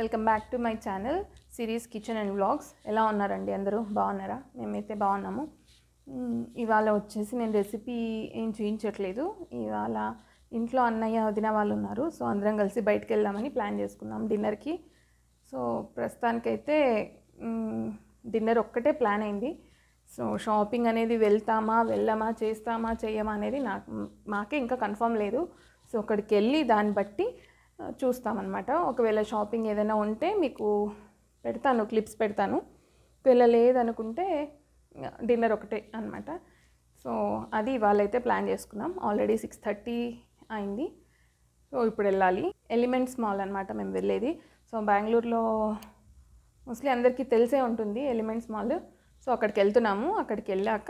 welcome back to my channel series kitchen and vlogs ఎలా ఉన్నారండి అందరూ బాగున్నారా మేమైతే బాగున్నాము మ్, ఇవాళ వచ్చేసి నేను రెసిపీ ఏం చూపించట్లేదు ఇవాళ ఇంట్లో అన్నయ్య వదిన వాళ్ళు ఉన్నారు సో అందరం కలిసి బయటకు వెళ్దామని ప్లాన్ చేసుకున్నాం డిన్నర్కి సో ప్రస్తుతానికైతే మ్, డిన్నర్ ఒక్కటే ప్లాన్ అయింది సో షాపింగ్ అనేది వెళ్తామా వెళ్ళమా చేస్తామా చెయ్యమా అనేది నాకు మాకే ఇంకా కన్ఫర్మ్ లేదు సో అక్కడికి వెళ్ళి దాన్ని బట్టి ఆ, చూస్తామన్నమాట ఒకవేళ షాపింగ్ ఏదైనా ఉంటే మీకు పెడతాను క్లిప్స్ పెడతాను ఒకవేళ లేదనుకుంటే డిన్నర్ ఒకటే అనమాట సో అది ఇవాళైతే ప్లాన్ చేసుకున్నాం ఆల్రెడీ సిక్స్ థర్టీ అయింది సో ఇప్పుడు వెళ్ళాలి ఎలిమెంట్స్ మాల్ అనమాట మేము వెళ్ళేది సో బెంగళూరులో మోస్ట్లీ అందరికీ తెలిసే ఉంటుంది ఎలిమెంట్స్ మాల్ సో అక్కడికి వెళ్తున్నాము అక్కడికి వెళ్ళాక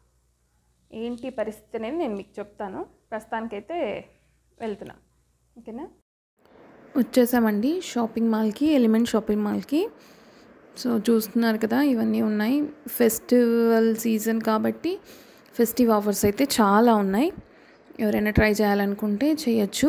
ఏంటి పరిస్థితి అనేది నేను మీకు చెప్తాను ప్రస్తుతానికైతే వెళ్తున్నాం ఓకేనా వచ్చేసామండి షాపింగ్ మాల్కి ఎలిమెంట్ షాపింగ్ మాల్కి సో చూస్తున్నారు కదా ఇవన్నీ ఉన్నాయి ఫెస్టివల్ సీజన్ కాబట్టి ఫెస్టివ్ ఆఫర్స్ అయితే చాలా ఉన్నాయి ఎవరైనా ట్రై చేయాలనుకుంటే చేయొచ్చు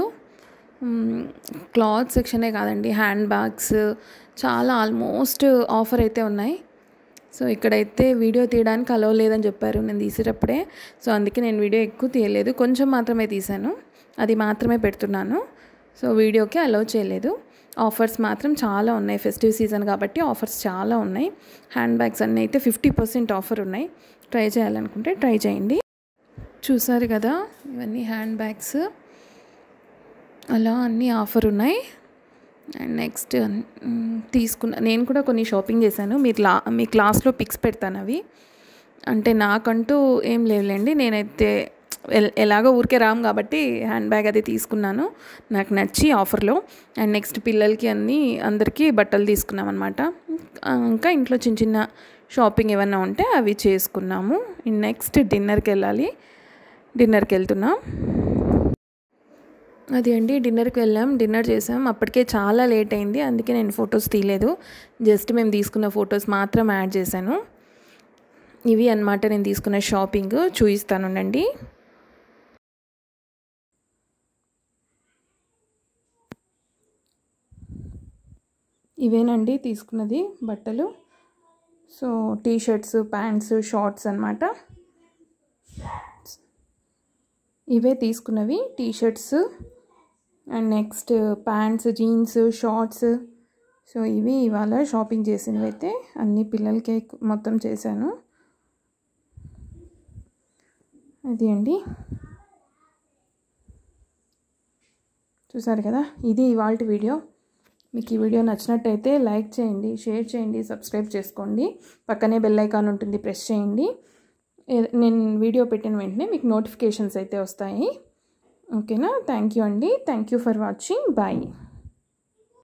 క్లాత్ సెక్షనే కాదండి హ్యాండ్ బ్యాగ్స్ చాలా ఆల్మోస్ట్ ఆఫర్ అయితే ఉన్నాయి సో ఇక్కడైతే వీడియో తీయడానికి అలవ లేదని చెప్పారు నేను తీసేటప్పుడే సో అందుకే నేను వీడియో ఎక్కువ తీయలేదు కొంచెం మాత్రమే తీశాను అది మాత్రమే పెడుతున్నాను సో వీడియోకి అలౌ చేయలేదు ఆఫర్స్ మాత్రం చాలా ఉన్నాయి ఫెస్టివ్ సీజన్ కాబట్టి ఆఫర్స్ చాలా ఉన్నాయి హ్యాండ్ బ్యాగ్స్ అన్నీ అయితే ఫిఫ్టీ పర్సెంట్ ఆఫర్ ఉన్నాయి ట్రై చేయాలనుకుంటే ట్రై చేయండి చూసారు కదా ఇవన్నీ హ్యాండ్ బ్యాగ్స్ అలా అన్నీ ఆఫర్ ఉన్నాయి అండ్ నెక్స్ట్ తీసుకున్న నేను కూడా కొన్ని షాపింగ్ చేశాను మీరు లా మీ క్లాస్లో పిక్స్ పెడతాను అవి అంటే నాకంటూ ఏం లేవులేండి నేనైతే ఎల్- ఎలాగో ఊరికే రాము కాబట్టి హ్యాండ్ బ్యాగ్ అది తీసుకున్నాను నాకు నచ్చి ఆఫర్లో అండ్ నెక్స్ట్ పిల్లలకి అన్నీ అందరికీ బట్టలు తీసుకున్నాం అనమాట ఇంకా ఇంట్లో చిన్న చిన్న షాపింగ్ ఏమన్నా ఉంటే అవి చేసుకున్నాము నెక్స్ట్ డిన్నర్కి వెళ్ళాలి డిన్నర్కి వెళ్తున్నాం అది అండి డిన్నర్కి వెళ్ళాం డిన్నర్ చేసాం అప్పటికే చాలా లేట్ అయింది అందుకే నేను ఫొటోస్ తీయలేదు జస్ట్ మేము తీసుకున్న ఫొటోస్ మాత్రం యాడ్ చేశాను ఇవి అన్నమాట నేను తీసుకున్న షాపింగ్ చూపిస్తానుండండి ఇవేనండి తీసుకున్నది బట్టలు so T shirts pants shorts అన్నమాట ఇవే తీసుకున్నవి T shirts and next pants jeans shorts so ఇవి ఇవాళ షాపింగ్ చేసినవి అయితే అన్ని పిల్లలకి మొత్తం చేశాను అది అండి చూసారు కదా ఇది ఇవాళ వీడియో మీకు ఈ వీడియో నచ్చినట్టయితే లైక్ చేయండి షేర్ చేయండి సబ్స్క్రైబ్ చేసుకోండి పక్కనే బెల్ ఐకాన్ ఉంటుంది ప్రెస్ చేయండి ఏ- నేను వీడియో పెట్టిన వెంటనే మీకు నోటిఫికేషన్స్ అయితే వస్తాయి ఓకేనా థ్యాంక్ యూ అండి thank you for watching bye